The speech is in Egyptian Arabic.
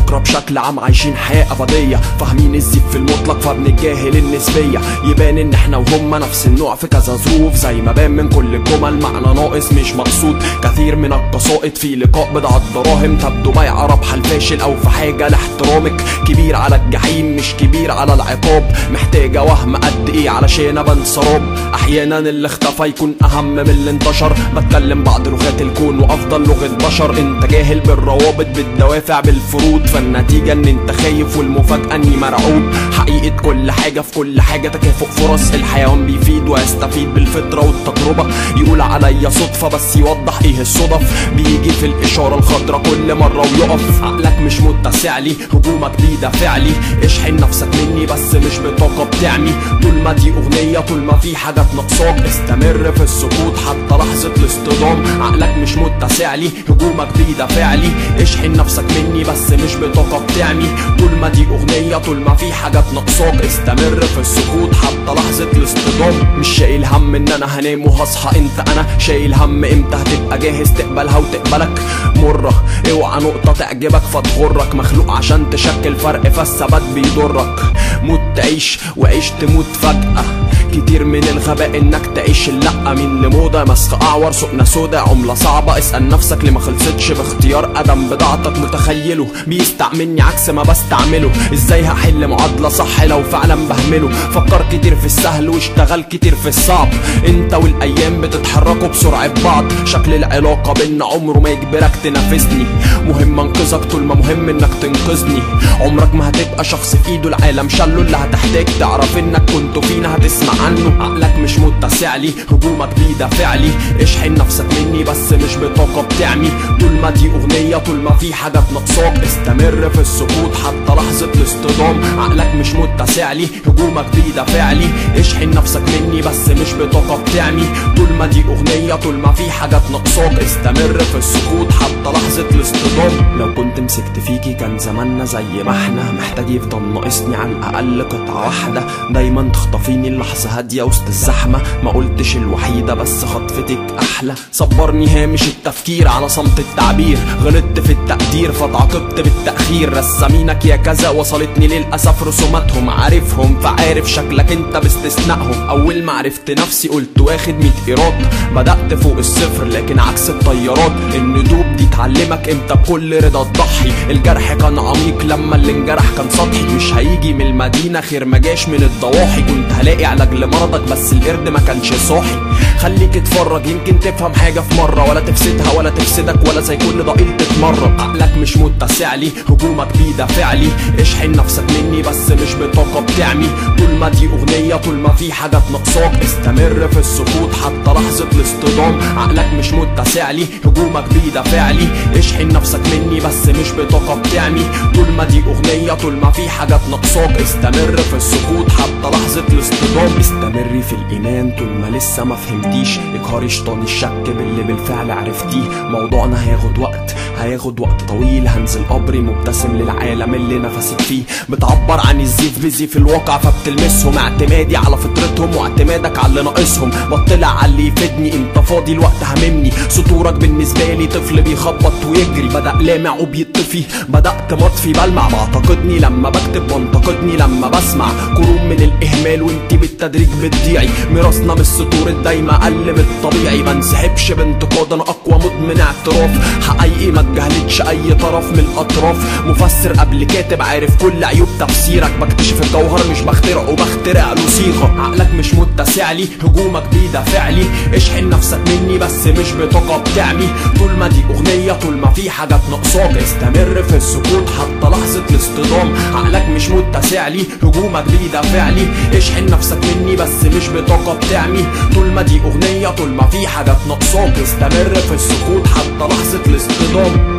الفقرة بشكل عام عايشين حياة أبدية فاهمين الزيف في المطلق فبنتجاهل النسبية يبان إن إحنا وهم نفس النوع في كذا ظروف زي ما بان من كل الجمل معنى ناقص مش مقصود كثير من القصائد في لقاء بضعة دراهم تبدو بيع ربح الفاشل أو في حاجة لاحترامك كبير على الجحيم مش كبير على العقاب محتاجة وهم قد إيه علشان أبان سراب أحيانا اللي اختفى يكون أهم من اللي انتشر بتكلم بعض لغات الكون وأفضل لغة بشر أنت جاهل بالروابط بالدوافع بالفروض فالنتيجة إن أنت خايف والمفاجأة إني مرعوب حقيقة كل حاجة في كل حاجة تكافؤ فرص الحيوان بيفيد ويستفيد بالفطرة والتجربة يقول عليا صدفة بس يوضح إيه الصدف بيجي في الإشارة الخضرا كل مرة ويقف عقلك مش متسع لي هجومك بيدافع لي اشحن نفسك مني بس مش بطاقة بتعمي طول ما دي أغنية طول ما في حاجات ناقصاك استمر في السقوط حتى لحظة الاصطدام عقلك مش متسع لي هجومك بيدافع لي اشحن نفسك مني بس مش بطاقة بتعمي طول ما دي أغنية طول ما في حاجات ناقصاك استمر في السقوط حتى لحظة الاصطدام مش شايل هم ان انا هنام وهصحى انت انا شايل هم امتى هتبقى جاهز تقبلها وتقبلك مرة اوعى نقطة تعجبك فتغرك مخلوق عشان تشكل فرق فالثبات بيضرك موت تعيش وعيش تموت فجأة كتير من الغباء انك تعيش اللقة من لموضة مسخ اعور سقنا سودا عملة صعبة اسأل نفسك ليه ما خلصتش باختيار قدم بضاعتك متخيله بيستعملني عكس ما بستعمله ازاي هحل معادلة صح لو فعلا بهمله فكر كتير في السهل واشتغل كتير في الصعب انت والايام بتتحركوا بسرعة بعض شكل العلاقة بينا عمره ما يجبرك تنافسني مهم انقذك طول ما مهم انك تنقذني عمرك ما هتبقى شخص في ايده العالم شله اللي هتحتاج تعرف انك كنت فينا هتسمع عنه عقلك مش متسع لي هجومك بيدافع لي اشحن نفسك مني بس مش بطاقة بتعمي طول ما دي اغنية طول ما في حاجات ناقصاك استمر في السقوط حتى لحظة الاصطدام عقلك مش متسع لي هجومك بيدافع لي اشحن نفسك مني بس مش بطاقة بتعمي طول ما دي اغنية طول ما في حاجات ناقصاك استمر في السقوط حتى لحظة الاصطدام لو كنت مسكت فيكي كان زماننا زي ما احنا محتاج يفضل ناقصني على الاقل قطعة واحدة دايما تخطفيني اللحظة هادية وسط الزحمة ما قلتش الوحيدة بس خطفتك احلى صبرني هامش التفكير على صمت التعبير غلطت في التقدير فتعاقبت بالتأخير رسامينك يا كذا وصلتني للأسف رسوماتهم عارفهم فعارف شكلك انت باستثنائهم اول ما عرفت نفسي قلت واخد 100 ايراد بدأت فوق الصفر لكن عكس الطيارات الندوب دي تعلمك امتى بكل رضا تضحي الجرح كان عميق لما اللي انجرح كان سطحي مش هيجي من المدينة خير ما جاش من الضواحي كنت هلاقي علاج لمرضك بس القرد ما كانش صاحي خليك اتفرج يمكن تفهم حاجة في مرة ولا تفسدها ولا تفسدك ولا زي كل ضئيل تتمرن عقلك مش متسع لي هجومك بيدافع لي اشحن نفسك مني بس مش بطاقة بتعمي طول ما دي اغنية طول ما في حاجات ناقصاك استمر في السقوط حتى لحظة الاصطدام عقلك مش متسع لي هجومك بيدافع لي اشحن نفسك مني بس مش بطاقة بتعمي طول ما دي اغنية طول ما في حاجات ناقصاك استمر في السقوط حتى لحظة الاصطدام استمري في الايمان طول ما لسه ما فهمتيش اقهري شيطان الشك باللي بالفعل عرفتيه موضوعنا هياخد وقت هياخد وقت طويل هنزل قبري مبتسم للعالم اللي نفسك فيه بتعبر عن الزيف بزيف الواقع فبتلمسهم اعتمادي على فطرتهم واعتمادك على اللي ناقصهم بطلع على اللي يفيدني انت فاضي الوقت هممني سطورك بالنسبه لي طفل بيخبط ويجري بدا لامع وبيطفي بدات مطفي بلمع بعتقدني لما بكتب وانتقدني لما بسمع قرون من الاهمال وانت بالتدريج بتضيعي ميراثنا من السطور الدايمه اقل من الطبيعي ما انسحبش بانتقاد انا اقوى مدمن اعتراف حقيقي ما تجاهلتش اي طرف من الاطراف مفسر قبل كاتب عارف كل عيوب تفسيرك بكتشف الجوهر مش بخترعه بخترع له صيغه عقلك مش متسع لي هجومك بيدافع لي اشحن نفسك مني بس مش بطاقه بتعمي طول ما دي اغنيه طول ما في حاجات ناقصاك استمر في السكوت حتى لحظه الاصطدام عقلك مش متسع لي هجومك بيدافع لي اشحن نفسك مني بس مش بطاقه بتعمي طول ما دي اغنيه طول ما في حاجات ناقصاك استمر في السكوت حتى لحظه الاصطدام